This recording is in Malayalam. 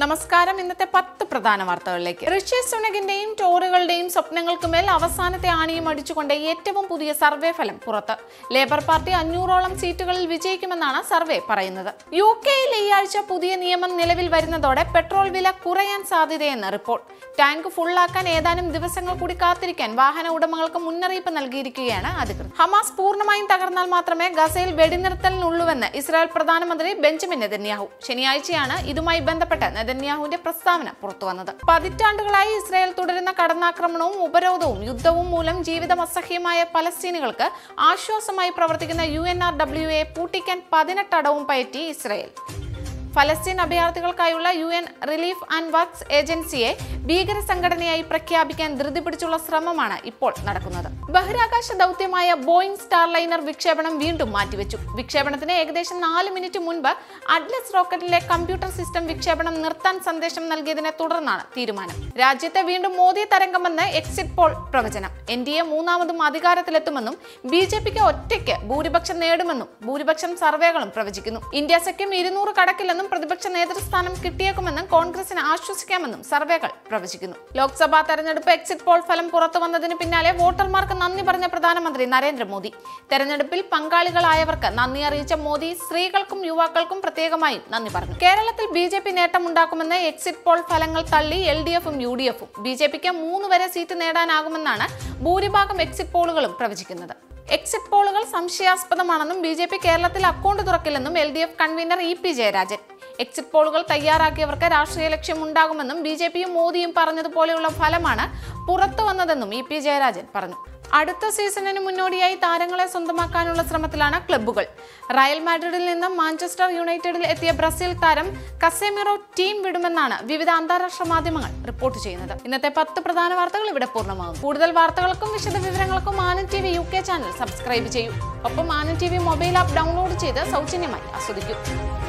നമസ്കാരം ഇന്നത്തെ പത്ത് പ്രധാന വാർത്തകളിലേക്ക് ഋഷി സുനകിന്റെയും ടോറുകളുടെയും സ്വപ്നങ്ങൾക്ക് മേൽ അവസാനത്തെ ആണിയും അടിച്ചുകൊണ്ട് ഏറ്റവും പുതിയ സർവേ ഫലം പുറത്ത് ലേബർ പാർട്ടി അഞ്ഞൂറോളം സീറ്റുകളിൽ വിജയിക്കുമെന്നാണ് സർവേ പറയുന്നത് യു കെയിൽ ഈ ആഴ്ച പുതിയ നിയമം നിലവിൽ വരുന്നതോടെ പെട്രോൾ വില കുറയാൻ സാധ്യതയെന്ന് റിപ്പോർട്ട് ടാങ്ക് ഫുള്ളാക്കാൻ ഏതാനും ദിവസങ്ങൾ കൂടി കാത്തിരിക്കാൻ വാഹന ഉടമകൾക്ക് മുന്നറിയിപ്പ് നൽകിയിരിക്കുകയാണ് അധികൃതർ ഹമാസ് പൂർണ്ണമായും തകർന്നാൽ മാത്രമേ ഗസയിൽ വെടിനിർത്തലിനുള്ളൂവെന്ന് ഇസ്രായേൽ പ്രധാനമന്ത്രി ബെഞ്ചമിൻ നെതന്യാഹു ശനിയാഴ്ചയാണ് ഇതുമായി ബന്ധപ്പെട്ട് നെതന്യാഹുവിന്റെ പ്രസ്താവന പുറത്തുവന്നത് പതിറ്റാണ്ടുകളായി ഇസ്രായേൽ തുടരുന്ന കടന്നാക്രമണവും ഉപരോധവും യുദ്ധവും മൂലം ജീവിതം അസഹ്യമായ പലസ്തീനുകൾക്ക് ആശ്വാസമായി പ്രവർത്തിക്കുന്ന U N R W A പൂട്ടിക്കാൻ പതിനെട്ടടവും പയറ്റി ഇസ്രായേൽ ഫലസ്തീൻ അഭയാർത്ഥികൾക്കായുള്ള U N relief and works ഏജൻസിയെ ഭീകര സംഘടനയായി പ്രഖ്യാപിക്കാൻ ധൃതി പിടിച്ചുള്ള ശ്രമമാണ് ഇപ്പോൾ നടക്കുന്നത് ബഹിരാകാശ ദൗത്യമായ ബോയിങ് സ്റ്റാർലൈനർ വിക്ഷേപണം വീണ്ടും മാറ്റിവെച്ചു വിക്ഷേപണത്തിന് ഏകദേശം നാല് മിനിറ്റ് മുൻപ് അഡ്ലസ് റോക്കറ്റിലെ കമ്പ്യൂട്ടർ സിസ്റ്റം വിക്ഷേപണം നിർത്താൻ സന്ദേശം നൽകിയതിനെ തുടർന്നാണ് തീരുമാനം രാജ്യത്തെ വീണ്ടും മോദി തരംഗമെന്ന് എക്സിറ്റ് പോൾ പ്രവചനം എൻ ഡി എ മൂന്നാമതും അധികാരത്തിലെത്തുമെന്നും ബി ജെ പിക്ക് ഒറ്റയ്ക്ക് ഭൂരിപക്ഷം നേടുമെന്നും ഭൂരിപക്ഷം സർവേകളും പ്രവചിക്കുന്നു ഇന്ത്യ സഖ്യം ഇരുന്നൂറ് കടക്കില്ലെന്നും പ്രതിപക്ഷ നേതൃസ്ഥാനം കിട്ടിയേക്കുമെന്നും കോൺഗ്രസിന് ആശ്വസിക്കാമെന്നും സർവേകൾ പ്രവചിക്കുന്നു ലോക്സഭാ തെരഞ്ഞെടുപ്പ് എക്സിറ്റ് പോൾ ഫലം പുറത്തു വന്നതിന് പിന്നാലെ വോട്ടർമാർക്ക് നന്ദി പറഞ്ഞ പ്രധാനമന്ത്രി നരേന്ദ്രമോദി തെരഞ്ഞെടുപ്പിൽ പങ്കാളികളായവർക്ക് നന്ദി അറിയിച്ച മോദി സ്ത്രീകൾക്കും യുവാക്കൾക്കും പ്രത്യേകമായും നന്ദി പറഞ്ഞു കേരളത്തിൽ ബി ജെ പി നേട്ടമുണ്ടാക്കുമെന്ന് എക്സിറ്റ് പോൾ ഫലങ്ങൾ തള്ളി എൽ ഡി എഫും യു ഡി എഫും ബി ജെ പിക്ക് മൂന്ന് വരെ സീറ്റ് നേടാനാകുമെന്നാണ് ഭൂരിഭാഗം എക്സിറ്റ് പോളുകളും പ്രവചിക്കുന്നത് എക്സിറ്റ് പോളുകൾ സംശയാസ്പദമാണെന്നും ബി ജെ പി കേരളത്തിൽ അക്കൗണ്ട് തുറക്കില്ലെന്നും L D F convener E P Jayarajan exit പോളുകൾ തയ്യാറാക്കിയവർക്ക് രാഷ്ട്രീയ ലക്ഷ്യം ഉണ്ടാകുമെന്നും ബി ജെ പിയും മോദിയും പറഞ്ഞതുപോലെയുള്ള ഫലമാണ് പുറത്തു വന്നതെന്നും ഇ പി ജയരാജൻ പറഞ്ഞു അടുത്ത സീസണിന് മുന്നോടിയായി താരങ്ങളെ സ്വന്തമാക്കാനുള്ള ശ്രമത്തിലാണ് ക്ലബ്ബുകൾ റയൽ മാഡ്രിഡിൽ നിന്നും മാഞ്ചസ്റ്റർ യുണൈറ്റഡിൽ എത്തിയ ബ്രസീൽ താരം കസേമിറോ ടീം വിടുമെന്നാണ് വിവിധ അന്താരാഷ്ട്ര മാധ്യമങ്ങൾ റിപ്പോർട്ട് ചെയ്യുന്നത് ഇന്നത്തെ പത്ത് പ്രധാന വാർത്തകൾ ഇവിടെ പൂർണ്ണമാകും കൂടുതൽ വാർത്തകൾക്കും വിശദ വിവരങ്ങൾക്കും Anand T V U K channel subscribe ചെയ്യൂ ഒപ്പം Anand T V mobile app download ചെയ്ത് സൗജന്യമായി ആസ്വദിക്കൂ